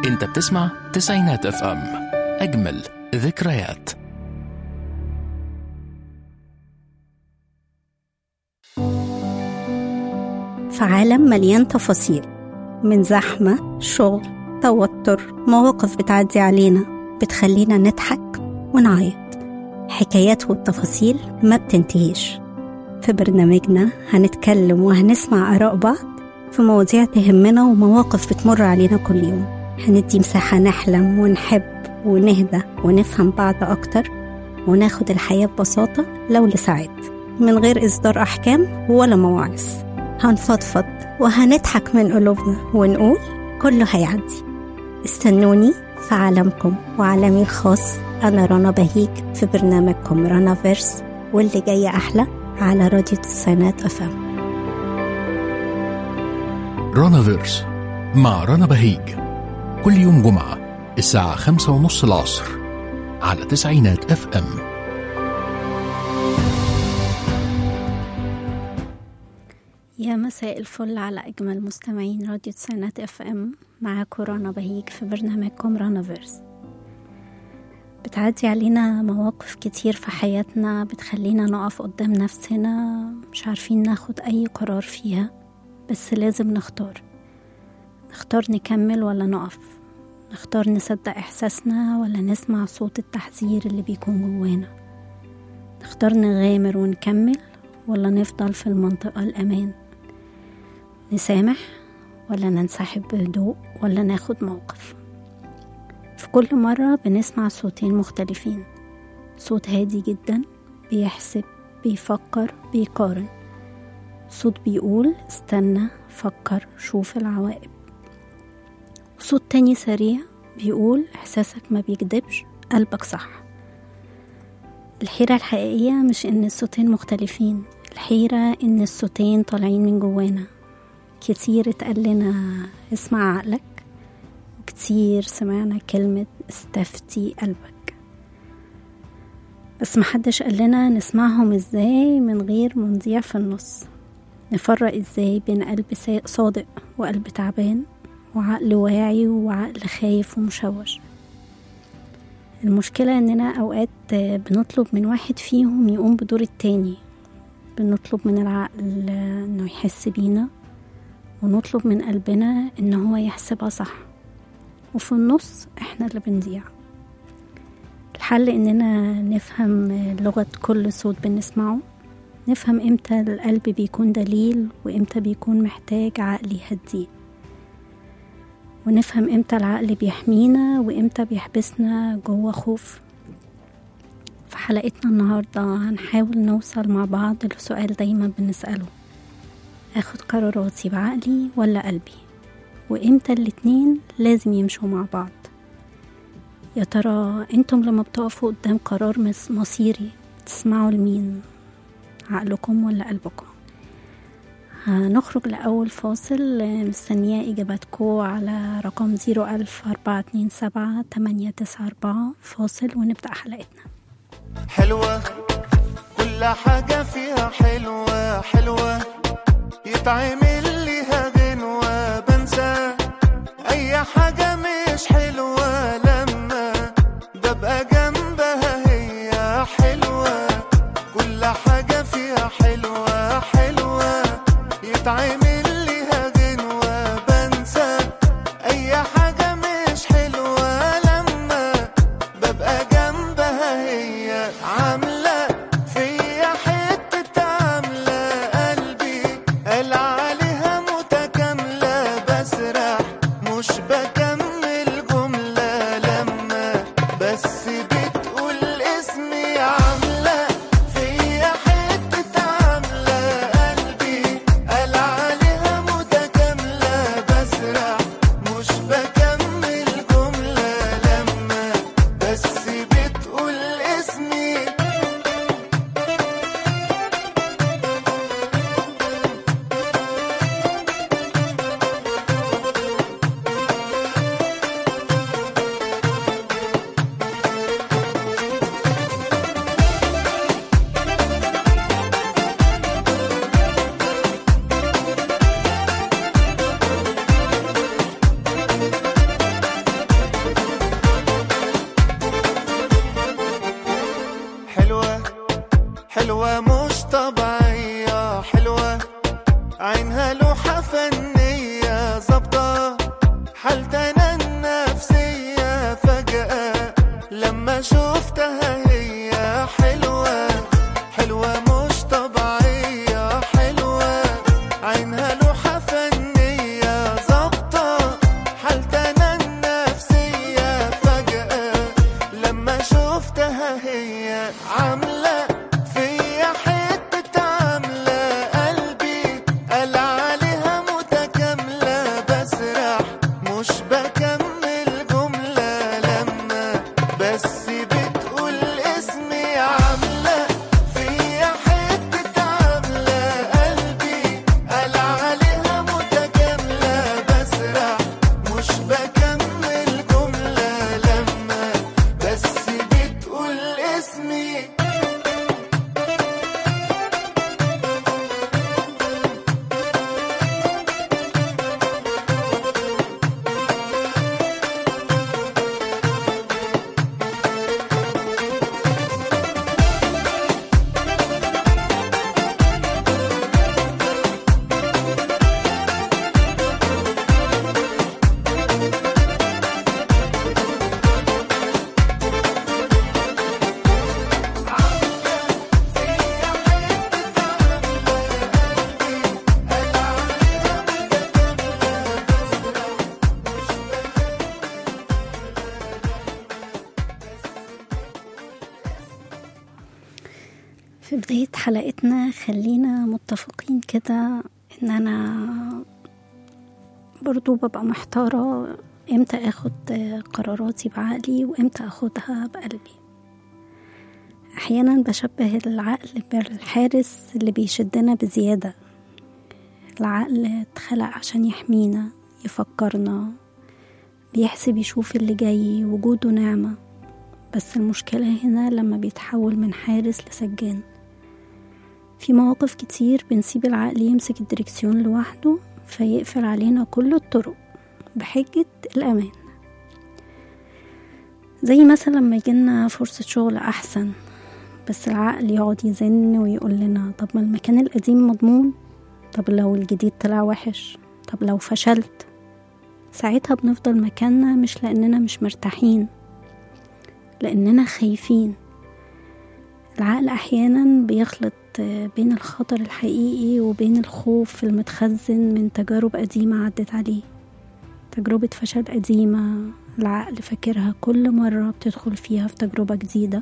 انت بتسمع تسعينات اف ام اجمل ذكريات في عالم مليان تفاصيل من زحمة شغل توتر مواقف بتعدي علينا بتخلينا نضحك ونعيط حكايات والتفاصيل ما بتنتهيش في برنامجنا هنتكلم وهنسمع آراء بعض في مواضيع تهمنا ومواقف بتمر علينا كل يوم هندي مساحة نحلم ونحب ونهدى ونفهم بعض أكتر وناخد الحياة ببساطة لو لساعات من غير إصدار أحكام ولا مواعظ هنفضفض وهنضحك من قلوبنا ونقول كله هيعدي استنوني في عالمكم وعالمي الخاص أنا رنا بهيج في برنامجكم رنا فيرس واللي جاي أحلى على راديو تسعينات أفهم رانا فيرس مع رنا بهيج كل يوم جمعة الساعة خمسة ونص العصر على تسعينات اف ام يا مساء الفل على أجمل مستمعين راديو تسعينات اف ام معاكم رنا بهيج في برنامجكم رانا فيرس بتعدي علينا مواقف كتير في حياتنا بتخلينا نقف قدام نفسنا مش عارفين ناخد أي قرار فيها بس لازم نختار نختار نكمل ولا نقف نختار نصدق إحساسنا ولا نسمع صوت التحذير اللي بيكون جوانا نختار نغامر ونكمل ولا نفضل في المنطقة الأمان نسامح ولا ننسحب بهدوء ولا ناخد موقف في كل مرة بنسمع صوتين مختلفين صوت هادي جدا بيحسب بيفكر بيقارن صوت بيقول استنى فكر شوف العواقب صوت تاني سريع بيقول إحساسك ما بيكدبش قلبك صح الحيرة الحقيقية مش إن الصوتين مختلفين الحيرة إن الصوتين طالعين من جوانا كتير اتقال لنا اسمع عقلك وكتير سمعنا كلمة استفتي قلبك بس محدش قال لنا نسمعهم ازاي من غير ما نضيع في النص نفرق ازاي بين قلب صادق وقلب تعبان وعقل واعي وعقل خايف ومشوش المشكلة إننا أوقات بنطلب من واحد فيهم يقوم بدور التاني بنطلب من العقل إنه يحس بينا ونطلب من قلبنا إن هو يحسبها صح وفي النص إحنا اللي بنضيع الحل إننا نفهم لغة كل صوت بنسمعه نفهم إمتى القلب بيكون دليل وإمتى بيكون محتاج عقل يهديه ونفهم امتى العقل بيحمينا وامتى بيحبسنا جوه خوف في حلقتنا النهاردة هنحاول نوصل مع بعض لسؤال دايما بنسأله اخد قراراتي بعقلي ولا قلبي وامتى الاتنين لازم يمشوا مع بعض يا ترى انتم لما بتقفوا قدام قرار مصيري تسمعوا لمين عقلكم ولا قلبكم هنخرج لأول فاصل مستنية إجاباتكم على رقم زيرو ألف أربعة اتنين سبعة تمانية تسعة أربعة فاصل ونبدأ حلقتنا حلوة كل حاجة فيها حلوة حلوة يتعمل ليها غنوة بنسى أي حاجة مش حلوة لما ببقى جنبها هي حلوة كل حاجة فيها حلوة حلوة يتعمل ليها غنوة بنسى أي حاجة مش حلوة لما ببقى جنبها هي عاملة فيا حتة عاملة قلبي قال عليها متكاملة بسرح مش بكمل جملة لما بس بتقول اسمي عاملة فيا حتة عاملة قلبي قال عليها متكاملة بسرح مش بكمل جملة لما بس بتقول اسمي عينها لوحة فنية ظابطة حالتنا النفسية فجأة لما شفتها هي حلوة حلوة مش طبيعية حلوة عينها لوحة فنية ظابطة حالتنا النفسية فجأة لما شفتها هي عاملة فيا حتة عاملة قلبي قال عليها متكاملة بسرح مش بكمل جملة لما بس بتقول اسمي عاملة فيا حتة عاملة قلبي قال عليها متكاملة بسرح مش بكمل جملة لما بس بتقول اسمي في بداية حلقتنا خلينا متفقين كده ان انا برضو ببقى محتارة امتى اخد قراراتي بعقلي وامتى اخدها بقلبي احيانا بشبه العقل بالحارس اللي بيشدنا بزيادة العقل اتخلق عشان يحمينا يفكرنا بيحسب يشوف اللي جاي وجوده نعمة بس المشكلة هنا لما بيتحول من حارس لسجان في مواقف كتير بنسيب العقل يمسك الدركسيون لوحده فيقفل علينا كل الطرق بحجة الأمان زي مثلا لما يجيلنا فرصة شغل أحسن بس العقل يقعد يزن ويقول لنا طب ما المكان القديم مضمون طب لو الجديد طلع وحش طب لو فشلت ساعتها بنفضل مكاننا مش لأننا مش مرتاحين لأننا خايفين العقل أحيانا بيخلط بين الخطر الحقيقي وبين الخوف المتخزن من تجارب قديمة عدت عليه تجربة فشل قديمة العقل فاكرها كل مرة بتدخل فيها في تجربة جديدة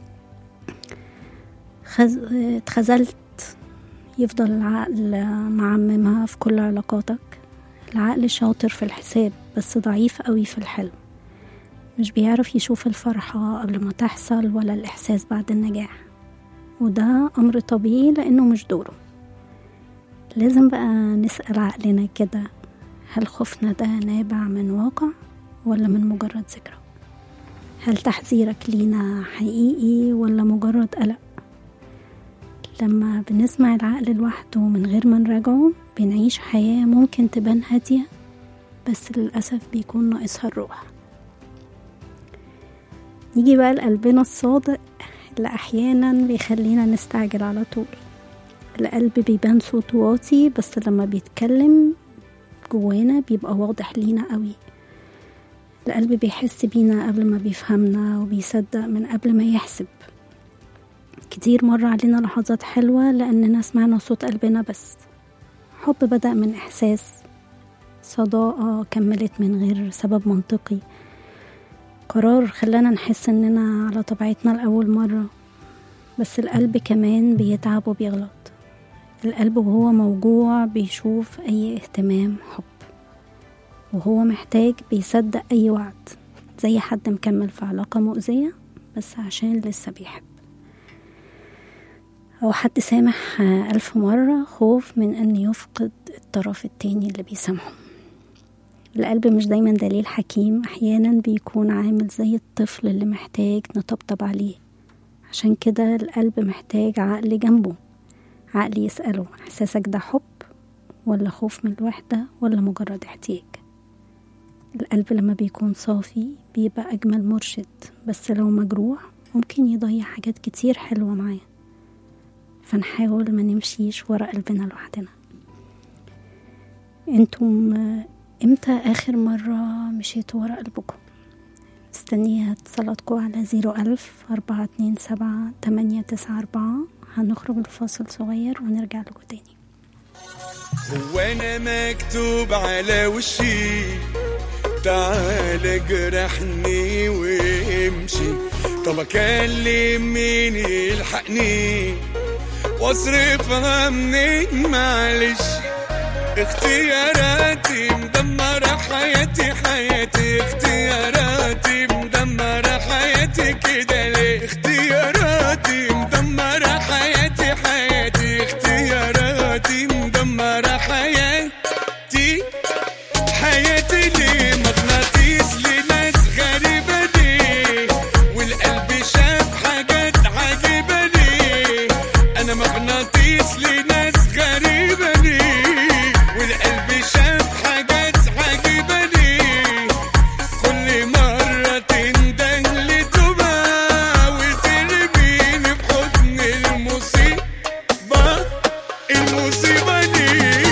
خز... اتخذلت يفضل العقل معممها في كل علاقاتك العقل شاطر في الحساب بس ضعيف قوي في الحلم مش بيعرف يشوف الفرحة قبل ما تحصل ولا الإحساس بعد النجاح وده أمر طبيعي لأنه مش دوره لازم بقى نسأل عقلنا كده هل خوفنا ده نابع من واقع ولا من مجرد ذكرى هل تحذيرك لينا حقيقي ولا مجرد قلق لما بنسمع العقل لوحده من غير ما نراجعه بنعيش حياة ممكن تبان هادية بس للأسف بيكون ناقصها الروح نيجي بقى لقلبنا الصادق اللي أحيانا بيخلينا نستعجل على طول القلب بيبان صوت واطي بس لما بيتكلم جوانا بيبقى واضح لينا قوي القلب بيحس بينا قبل ما بيفهمنا وبيصدق من قبل ما يحسب كتير مر علينا لحظات حلوة لأننا سمعنا صوت قلبنا بس حب بدأ من إحساس صداقة كملت من غير سبب منطقي قرار خلانا نحس إننا على طبيعتنا لأول مرة بس القلب كمان بيتعب وبيغلط القلب وهو موجوع بيشوف أي اهتمام حب وهو محتاج بيصدق أي وعد زي حد مكمل في علاقة مؤذية بس عشان لسه بيحب أو حد سامح ألف مرة خوف من أن يفقد الطرف التاني اللي بيسامحه القلب مش دايما دليل حكيم أحيانا بيكون عامل زي الطفل اللي محتاج نطبطب عليه عشان كده القلب محتاج عقل جنبه عقل يسأله إحساسك ده حب ولا خوف من الوحدة ولا مجرد احتياج القلب لما بيكون صافي بيبقى أجمل مرشد بس لو مجروح ممكن يضيع حاجات كتير حلوة معاه فنحاول ما نمشيش ورا قلبنا لوحدنا انتم آه، امتى اخر مرة مشيتوا ورا قلبكم مستنية اتصالاتكم على زيرو ألف أربعة اتنين سبعة تمانية تسعة أربعة هنخرج لفاصل صغير ونرجع لكم تاني هو انا مكتوب على وشي تعال اجرحني وامشي طب اكلم مين يلحقني واصرفها منين معلش اختياراتي مدمرة حياتي حياتي اختياراتي مدمرة حياتي كده ليه اختياراتي مدمرة حياتي حياتي اختياراتي مدمرة حياتي حياتي ليه مغناطيس لناس غريبة ليه والقلب شاف حاجات عجيبة ليه أنا مغناطيس لناس غريبة ليه والقلب شاف حاجات عجيبة ليه كل مرة تندن لتوبة وترميني في حضن المصيبة المصيبة ليه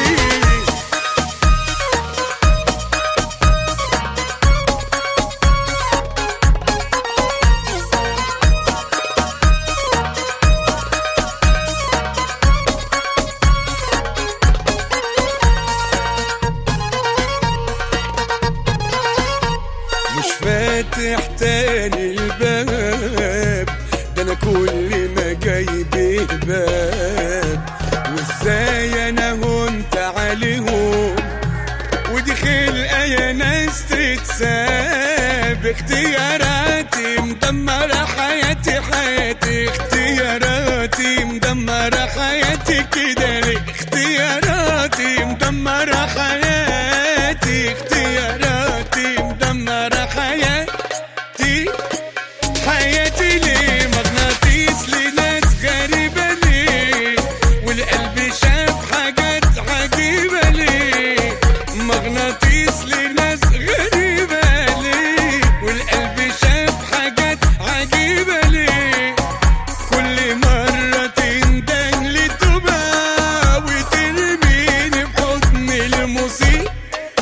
مش فاتح تاني الباب ده انا كل ما جايب الباب وازاي انا هنت عليهم ودي خلقه يا ناس تتساب اختياراتي مدمره حياتي حياتي اختياراتي مدمره حياتي كده ليه اختياراتي مدمره حياتي اختياراتي مدمره حياتي حياتي ليه مغناطيس لناس غريبة ليه والقلب شاف حاجات عجيبة ليه مغناطيس لناس غريبة ليه والقلب شاف حاجات عجيبة ليه كل مرة تندن لتوبة وترميني في حضن المصيبة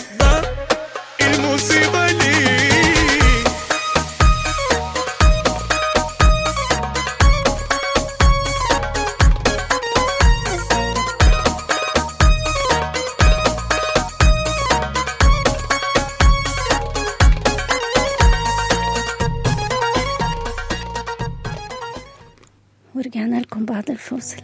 المصيبة ليه ورجعنا لكم بعد الفاصل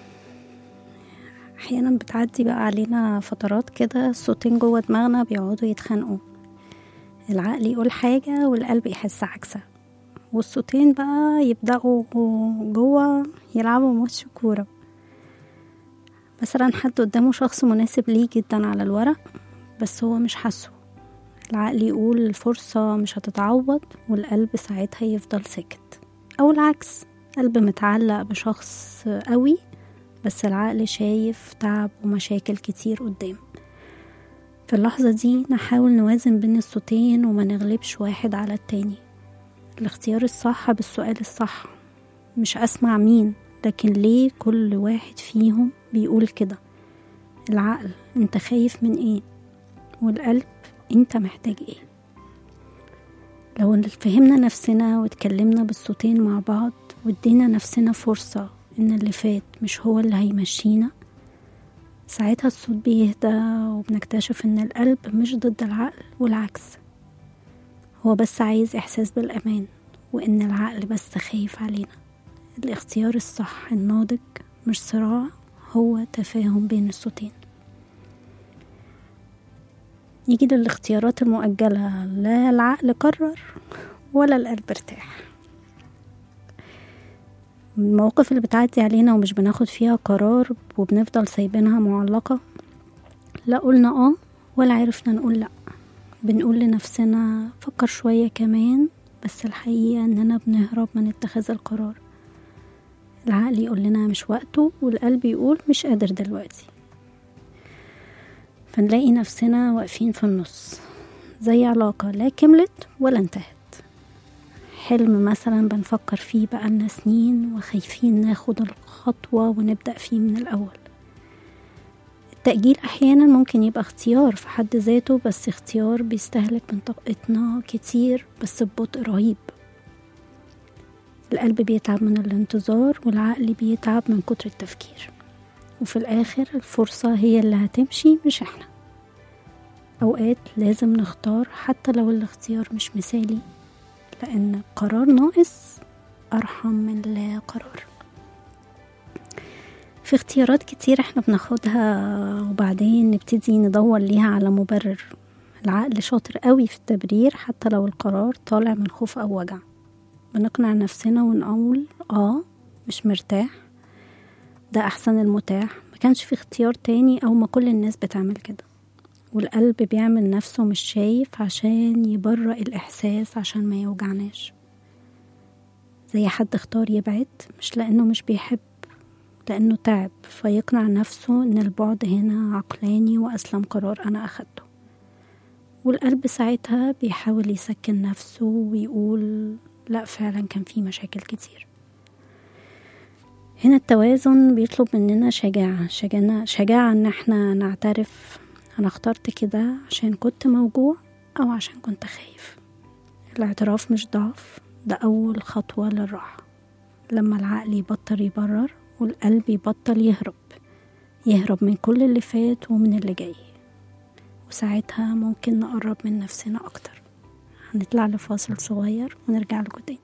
احيانا بتعدي بقى علينا فترات كده الصوتين جوه دماغنا بيقعدوا يتخانقوا العقل يقول حاجة والقلب يحس عكسها والصوتين بقى يبدأوا جوه يلعبوا ماتش كورة مثلا حد قدامه شخص مناسب ليه جدا على الورق بس هو مش حاسه العقل يقول الفرصة مش هتتعوض والقلب ساعتها يفضل ساكت أو العكس قلب متعلق بشخص قوي بس العقل شايف تعب ومشاكل كتير قدام في اللحظة دي نحاول نوازن بين الصوتين وما نغلبش واحد على التاني الاختيار الصح بالسؤال الصح مش أسمع مين لكن ليه كل واحد فيهم بيقول كده العقل انت خايف من ايه والقلب انت محتاج ايه لو فهمنا نفسنا واتكلمنا بالصوتين مع بعض وادينا نفسنا فرصة ان اللي فات مش هو اللي هيمشينا ساعتها الصوت بيهدى وبنكتشف ان القلب مش ضد العقل والعكس هو بس عايز احساس بالامان وان العقل بس خايف علينا الاختيار الصح الناضج مش صراع هو تفاهم بين الصوتين نيجي للاختيارات المؤجلة لا العقل قرر ولا القلب ارتاح المواقف اللي بتعدي علينا ومش بناخد فيها قرار وبنفضل سايبينها معلقة لا قلنا اه ولا عرفنا نقول لا بنقول لنفسنا فكر شوية كمان بس الحقيقة اننا بنهرب من اتخاذ القرار العقل يقول لنا مش وقته والقلب يقول مش قادر دلوقتي فنلاقي نفسنا واقفين في النص زي علاقة لا كملت ولا انتهت حلم مثلا بنفكر فيه بقالنا سنين وخايفين ناخد الخطوة ونبدأ فيه من الأول التأجيل أحيانا ممكن يبقى اختيار في حد ذاته بس اختيار بيستهلك من طاقتنا كتير بس ببطء رهيب القلب بيتعب من الانتظار والعقل بيتعب من كتر التفكير وفي الآخر الفرصة هي اللي هتمشي مش احنا أوقات لازم نختار حتى لو الاختيار مش مثالي لأن قرار ناقص أرحم من لا قرار في اختيارات كتير احنا بناخدها وبعدين نبتدي ندور ليها على مبرر العقل شاطر قوي في التبرير حتى لو القرار طالع من خوف أو وجع بنقنع نفسنا ونقول اه مش مرتاح ده أحسن المتاح ما كانش في اختيار تاني أو ما كل الناس بتعمل كده والقلب بيعمل نفسه مش شايف عشان يبرأ الإحساس عشان ما يوجعناش زي حد اختار يبعد مش لأنه مش بيحب لأنه تعب فيقنع نفسه إن البعد هنا عقلاني وأسلم قرار أنا أخدته والقلب ساعتها بيحاول يسكن نفسه ويقول لا فعلا كان في مشاكل كتير هنا التوازن بيطلب مننا شجاعة شجاعة, شجاعة إن احنا نعترف أنا اخترت كده عشان كنت موجوع أو عشان كنت خايف الاعتراف مش ضعف ده أول خطوة للراحة لما العقل يبطل يبرر والقلب يبطل يهرب يهرب من كل اللي فات ومن اللي جاي وساعتها ممكن نقرب من نفسنا أكتر هنطلع لفاصل صغير ونرجع لكم تاني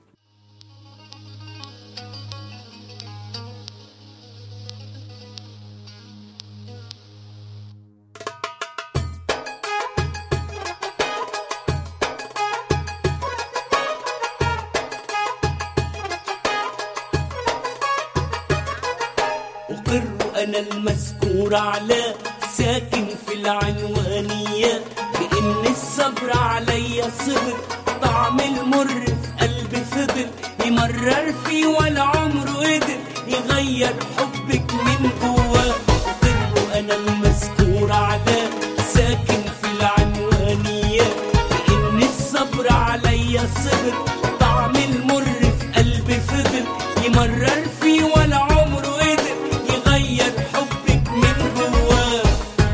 أقر أنا المذكور على ساكن في العنوانية بإن الصبر عليا صبر طعم المر في قلبي فضل يمرر فيه ولا عمره قدر يغير حبك من جواه أقر أنا المذكور على ساكن في العنوانية بإن الصبر عليا صبر طعم المر في قلبي فضل يمرر فيه ولا عمره قدر يغير حبك من جواه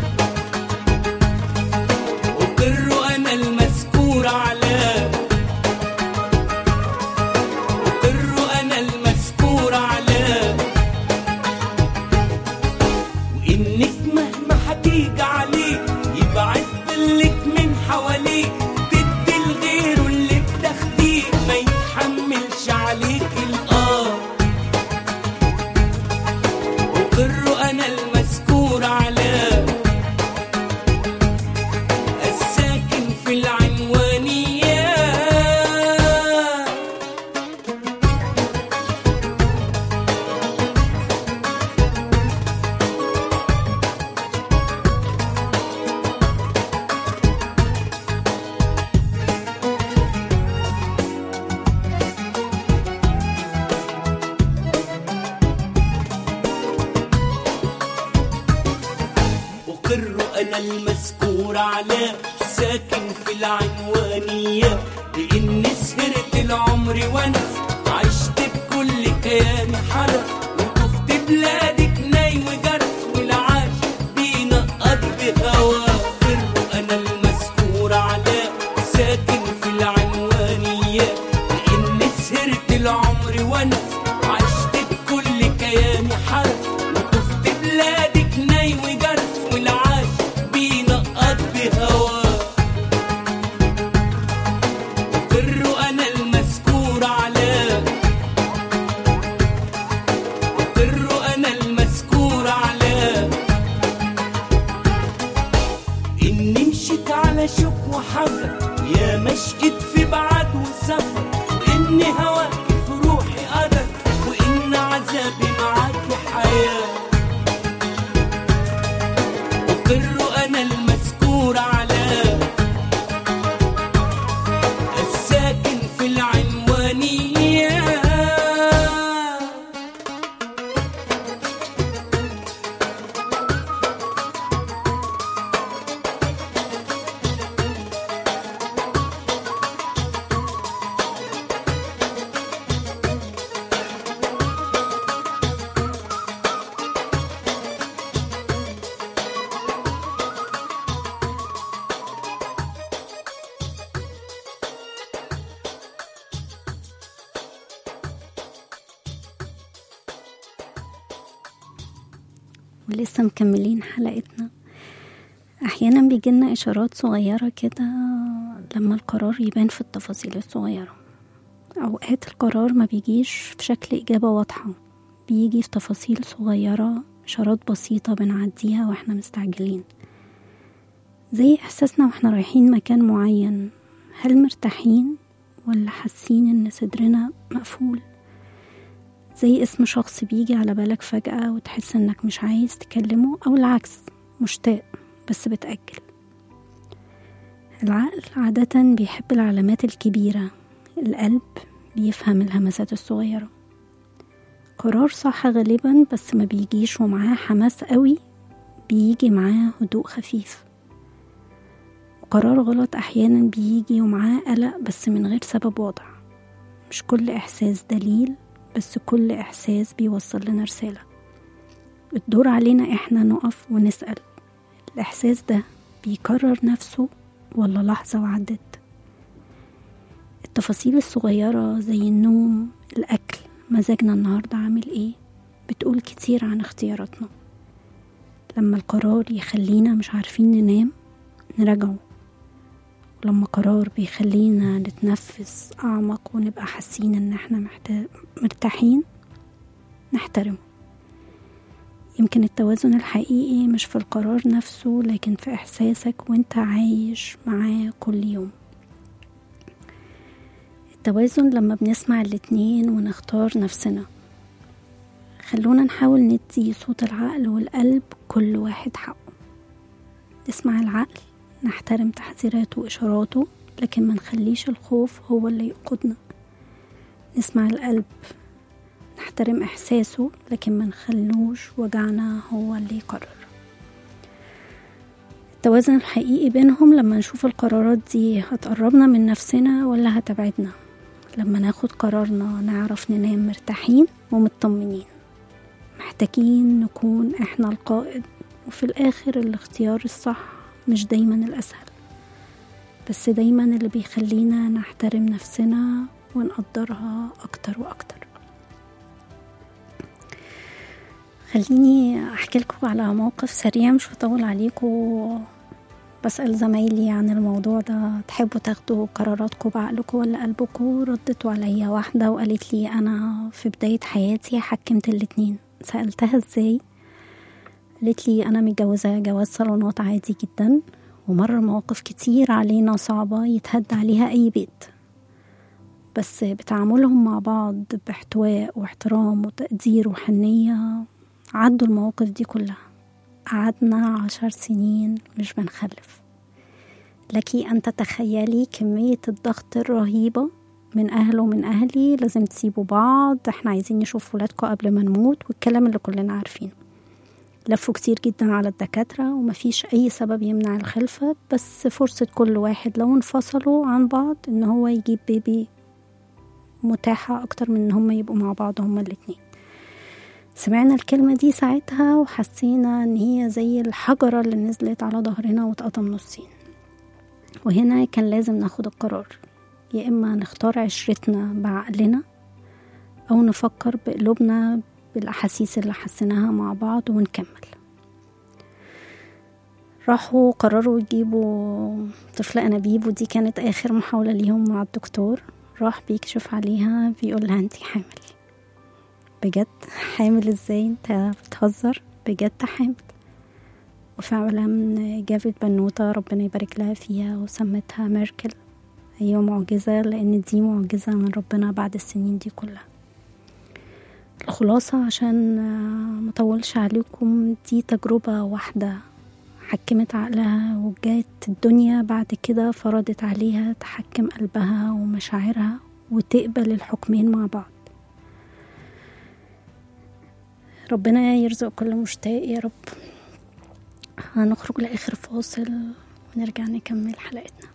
أقر أنا المذكور على أقر أنا المذكور على وإنك مهما هتيجي عليه يبعد ظلك من حواليك تدي لغيره اللي بتاخديه ما يتحملش عليك الآه أقر أنا المذكور على الساكن في العنوانية أقر أنا المذكور على ساكن في العنوانية لإني سهرت العمر ونس عشت بكل كياني حرف وطفت بلادك ناي وجرس والعاش بينقض بهوا أقر أنا المذكور على ساكن في العنوانية لإني سهرت العمر ونس عشت بكل كياني حرف وطفت بلادك ناي وجرس والعاش بينقض بهوا أقر أنا المذكور على أقر أنا المذكور على إني مشيت على شوك وحذر يا مشيت في بعد وسفر وإني هواك في روحي قدر وإن عذابي معاك حياة أقر أنا المذكور على الساكن في العنوانية ولسه مكملين حلقتنا أحيانا بيجيلنا إشارات صغيرة كده لما القرار يبان في التفاصيل الصغيرة أوقات القرار ما بيجيش في شكل إجابة واضحة بيجي في تفاصيل صغيرة إشارات بسيطة بنعديها وإحنا مستعجلين زي إحساسنا وإحنا رايحين مكان معين هل مرتاحين ولا حاسين إن صدرنا مقفول زي اسم شخص بيجي على بالك فجأة وتحس إنك مش عايز تكلمه أو العكس مشتاق بس بتأجل العقل عادة بيحب العلامات الكبيرة القلب بيفهم الهمسات الصغيرة قرار صح غالبا بس ما بيجيش ومعاه حماس قوي بيجي معاه هدوء خفيف وقرار غلط أحيانا بيجي ومعاه قلق بس من غير سبب واضح مش كل إحساس دليل بس كل إحساس بيوصل لنا رسالة الدور علينا إحنا نقف ونسأل الإحساس ده بيكرر نفسه ولا لحظة وعدت التفاصيل الصغيرة زي النوم الأكل مزاجنا النهاردة عامل إيه بتقول كتير عن اختياراتنا لما القرار يخلينا مش عارفين ننام نراجعه ولما قرار بيخلينا نتنفس أعمق ونبقى حاسين إن احنا محت... مرتاحين نحترمه يمكن التوازن الحقيقي مش في القرار نفسه لكن في إحساسك وانت عايش معاه كل يوم التوازن لما بنسمع الاتنين ونختار نفسنا خلونا نحاول ندي صوت العقل والقلب كل واحد حقه نسمع العقل نحترم تحذيراته وإشاراته لكن ما نخليش الخوف هو اللي يقودنا نسمع القلب نحترم إحساسه لكن ما نخلوش وجعنا هو اللي يقرر التوازن الحقيقي بينهم لما نشوف القرارات دي هتقربنا من نفسنا ولا هتبعدنا لما ناخد قرارنا نعرف ننام مرتاحين ومطمنين محتاجين نكون احنا القائد وفي الآخر الاختيار الصح مش دايما الأسهل بس دايما اللي بيخلينا نحترم نفسنا ونقدرها أكتر وأكتر خليني أحكي لكم على موقف سريع مش هطول عليكم بسأل زمايلي عن الموضوع ده تحبوا تاخدوا قراراتكم بعقلكم ولا قلبكم ردتوا عليا واحدة وقالت لي أنا في بداية حياتي حكمت الاتنين سألتها ازاي قالت لي أنا متجوزة جواز صالونات عادي جدا ومر مواقف كتير علينا صعبة يتهد عليها أي بيت بس بتعاملهم مع بعض باحتواء واحترام وتقدير وحنية عدوا المواقف دي كلها قعدنا عشر سنين مش بنخلف لك أن تتخيلي كمية الضغط الرهيبة من أهله ومن أهلي لازم تسيبوا بعض احنا عايزين نشوف ولادكم قبل ما نموت والكلام اللي كلنا عارفينه لفوا كتير جدا على الدكاترة ومفيش أي سبب يمنع الخلفة بس فرصة كل واحد لو انفصلوا عن بعض إن هو يجيب بيبي متاحة أكتر من إن هما يبقوا مع بعض هما الاتنين سمعنا الكلمة دي ساعتها وحسينا إن هي زي الحجرة اللي نزلت على ظهرنا واتقطم نصين وهنا كان لازم ناخد القرار يا إما نختار عشرتنا بعقلنا أو نفكر بقلوبنا بالأحاسيس اللي حسيناها مع بعض ونكمل راحوا قرروا يجيبوا طفلة أنابيب ودي كانت آخر محاولة ليهم مع الدكتور راح بيكشف عليها بيقول لها انتي حامل بجد حامل ازاي انت بتهزر بجد حامل وفعلا جابت بنوتة ربنا يبارك لها فيها وسمتها ميركل هي معجزة لأن دي معجزة من ربنا بعد السنين دي كلها الخلاصة عشان مطولش عليكم دي تجربة واحدة حكمت عقلها وجات الدنيا بعد كده فرضت عليها تحكم قلبها ومشاعرها وتقبل الحكمين مع بعض ربنا يرزق كل مشتاق يا رب هنخرج لآخر فاصل ونرجع نكمل حلقتنا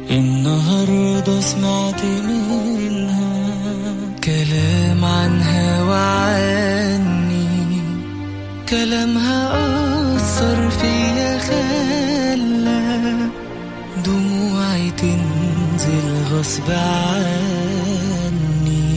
النهاردة سمعت منها كلام عنها وعني كلامها أثر فيا خلى دموعي تنزل غصب عني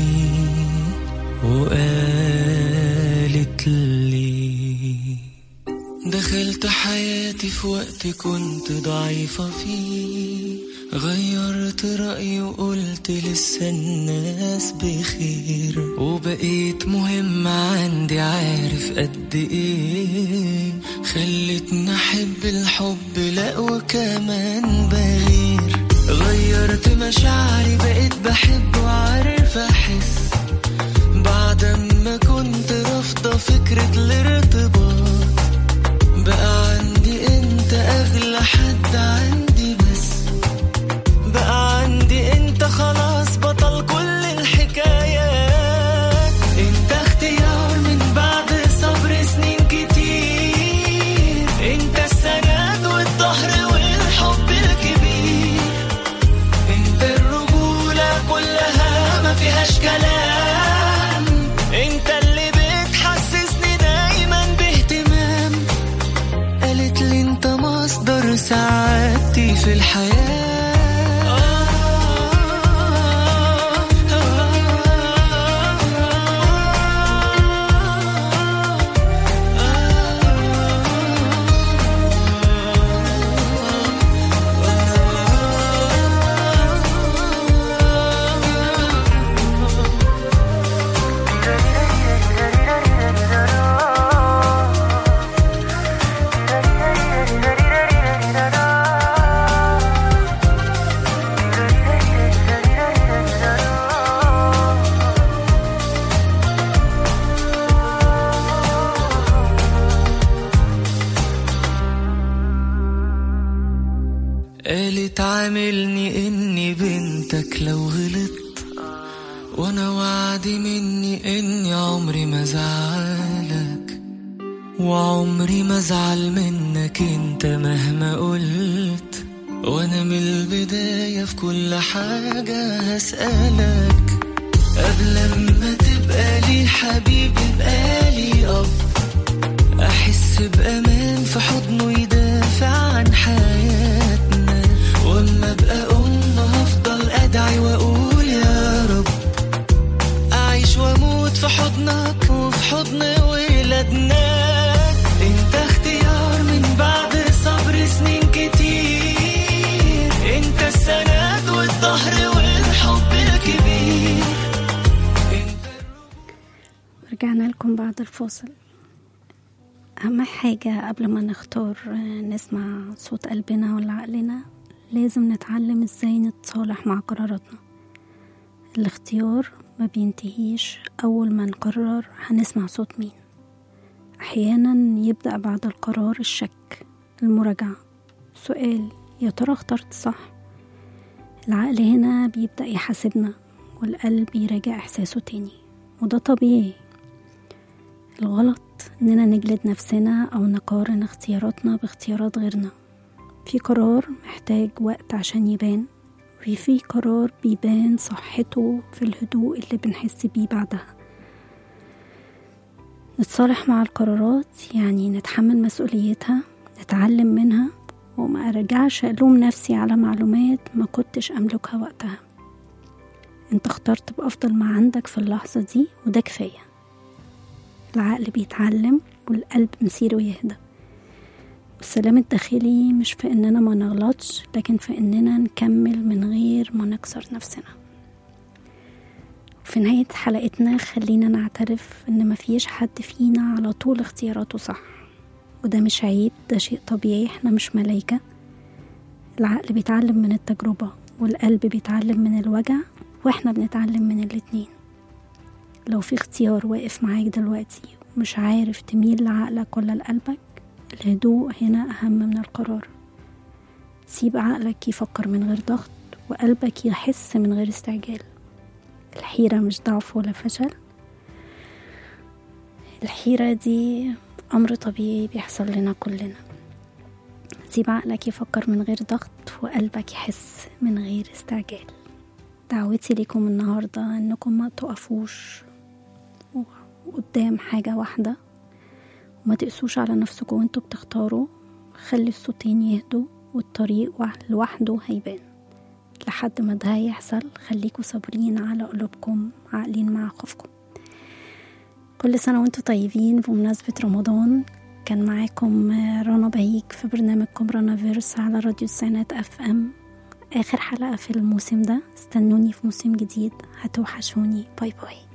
وقالت لي دخلت حياتي في وقت كنت ضعيفة فيه غيرت رأيي وقلت لسه الناس بخير وبقيت مهم عندي عارف قد ايه خلتني احب الحب لا وكمان بغير غيرت مشاعري بقيت بحب وعارف احس بعد ما كنت رافضة فكرة الارتباط بقى عندي انت اغلى حد عندي بس بقى عندي انت خلاص بطل كل الحكايات انت اختيار من بعد صبر سنين كتير انت السند والظهر والحب الكبير انت الرجولة كلها ما فيهاش كلام انت اللي بتحسسني دايما باهتمام قالت لي انت مصدر سعادتي في الحياة قالت عاملني اني بنتك لو غلطت وانا وعدي مني اني عمري ما زعلك وعمري ما ازعل منك انت مهما قلت وانا من البداية في كل حاجة هسألك قبل ما تبقى لي حبيب يبقى لي اب احس بامان في حضنه يدافع عن حياتنا واما ابقى ام هفضل ادعي واقول يا رب اعيش واموت في حضنك وفي حضن ولادنا انت اختيار من بعد صبر سنين كتير انت السند والظهر والحب الكبير انت رجعنا لكم بعد الفاصل أهم حاجة قبل ما نختار آه، نسمع صوت قلبنا ولا عقلنا لازم نتعلم ازاي نتصالح مع قراراتنا الاختيار ما بينتهيش أول ما نقرر هنسمع صوت مين أحيانا يبدأ بعد القرار الشك المراجعة سؤال يا ترى اخترت صح العقل هنا بيبدأ يحاسبنا والقلب يراجع إحساسه تاني وده طبيعي الغلط إننا نجلد نفسنا أو نقارن اختياراتنا باختيارات غيرنا في قرار محتاج وقت عشان يبان وفي في قرار بيبان صحته في الهدوء اللي بنحس بيه بعدها نتصالح مع القرارات يعني نتحمل مسؤوليتها نتعلم منها وما أرجعش ألوم نفسي على معلومات ما كنتش أملكها وقتها انت اخترت بأفضل ما عندك في اللحظة دي وده كفاية العقل بيتعلم والقلب مصيره يهدى السلام الداخلي مش في اننا ما نغلطش لكن في اننا نكمل من غير ما نكسر نفسنا في نهاية حلقتنا خلينا نعترف ان مفيش حد فينا على طول اختياراته صح وده مش عيب ده شيء طبيعي احنا مش ملايكة العقل بيتعلم من التجربة والقلب بيتعلم من الوجع واحنا بنتعلم من الاتنين لو في اختيار واقف معاك دلوقتي ومش عارف تميل لعقلك ولا لقلبك الهدوء هنا أهم من القرار سيب عقلك يفكر من غير ضغط وقلبك يحس من غير استعجال الحيرة مش ضعف ولا فشل الحيرة دي أمر طبيعي بيحصل لنا كلنا سيب عقلك يفكر من غير ضغط وقلبك يحس من غير استعجال دعوتي لكم النهاردة انكم ما تقفوش قدام حاجة واحدة وما تقسوش على نفسكم وانتوا بتختاروا خلي الصوتين يهدوا والطريق وح- لوحده هيبان لحد ما ده يحصل خليكوا صابرين على قلوبكم عاقلين مع خوفكم كل سنة وانتوا طيبين بمناسبة رمضان كان معاكم رنا بهيج في برنامجكم رنا فيرس على راديو السينات اف ام اخر حلقة في الموسم ده استنوني في موسم جديد هتوحشوني باي باي